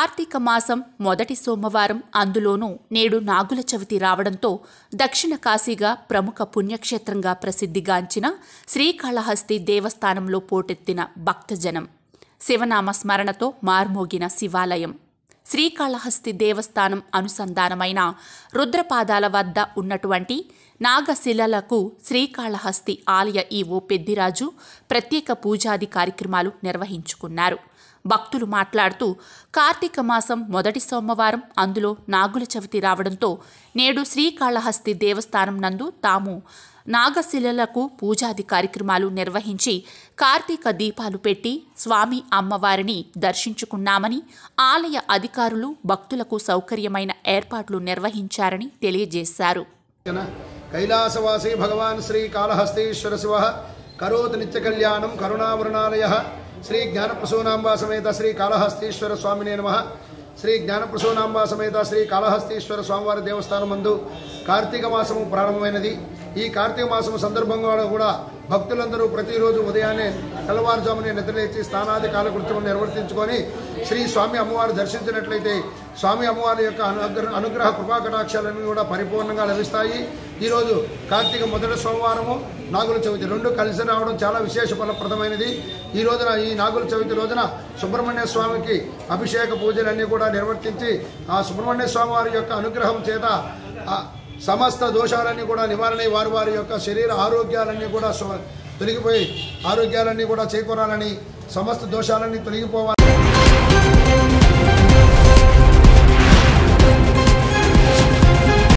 కార్తీక మాసం మొదటి సోమవారం అందులోనూ నేడు నాగుల చవితి రావడంతో దక్షిణ కాశీగా ప్రముఖ పుణ్యక్షేత్రంగా ప్రసిద్ధిగాంచిన శ్రీకాళహస్తి దేవస్థానంలో పోటెత్తిన భక్తజనం శివనామ స్మరణతో మార్మోగిన శివాలయం శ్రీకాళహస్తి దేవస్థానం అనుసంధానమైన రుద్రపాదాల వద్ద ఉన్నటువంటి నాగశిలలకు శ్రీకాళహస్తి ఆలయ ఈవో పెద్దిరాజు ప్రత్యేక పూజాది కార్యక్రమాలు నిర్వహించుకున్నారు భక్తులు మాట్లాడుతూ కార్తీక మాసం మొదటి సోమవారం అందులో నాగుల చవితి రావడంతో నేడు శ్రీకాళహస్తి దేవస్థానం నందు తాము నాగశిలలకు పూజాది కార్యక్రమాలు నిర్వహించి కార్తీక దీపాలు పెట్టి స్వామి అమ్మవారిని దర్శించుకున్నామని ఆలయ అధికారులు భక్తులకు సౌకర్యమైన ఏర్పాట్లు నిర్వహించారని తెలియజేశారు కైలాసవాసి భగవాన్ శ్రీ కాళహస్తీశ్వర శివ కరోతు నిత్య కళ్యాణం కరుణావరణాలయ శ్రీ జ్ఞానప్రసూనాంబా సమేత శ్రీ కాళహస్తీశ్వర స్వామినే నమ శ్రీ జ్ఞానప్రసూనాంబా సమేత శ్రీ కాళహస్తీశ్వర స్వామివారి దేవస్థానం మందు కార్తీక మాసము ప్రారంభమైనది ఈ కార్తీక మాసము సందర్భంగా కూడా భక్తులందరూ ప్రతిరోజు ఉదయాన్నే తెల్లవారుజామునే నిద్రలేచి స్నానాది కాలకృత్యములు నిర్వర్తించుకొని శ్రీ స్వామి అమ్మవారు దర్శించినట్లయితే స్వామి అమ్మవారి యొక్క అనుగ్రహ అనుగ్రహ కృపాకటాక్షాలన్నీ కూడా పరిపూర్ణంగా లభిస్తాయి ఈరోజు కార్తీక మొదటి సోమవారము నాగుల చవితి రెండు కలిసి రావడం చాలా విశేష ఫలప్రదమైనది ఈ రోజున ఈ నాగుల చవితి రోజున సుబ్రహ్మణ్య స్వామికి అభిషేక పూజలన్నీ కూడా నిర్వర్తించి ఆ సుబ్రహ్మణ్య స్వామి వారి యొక్క అనుగ్రహం చేత ఆ సమస్త దోషాలన్నీ కూడా నివారణ వారి వారి యొక్క శరీర ఆరోగ్యాలన్నీ కూడా స్వ- తొలగిపోయి ఆరోగ్యాలన్నీ కూడా చేకూరాలని సమస్త దోషాలన్నీ తొలగిపోవాలని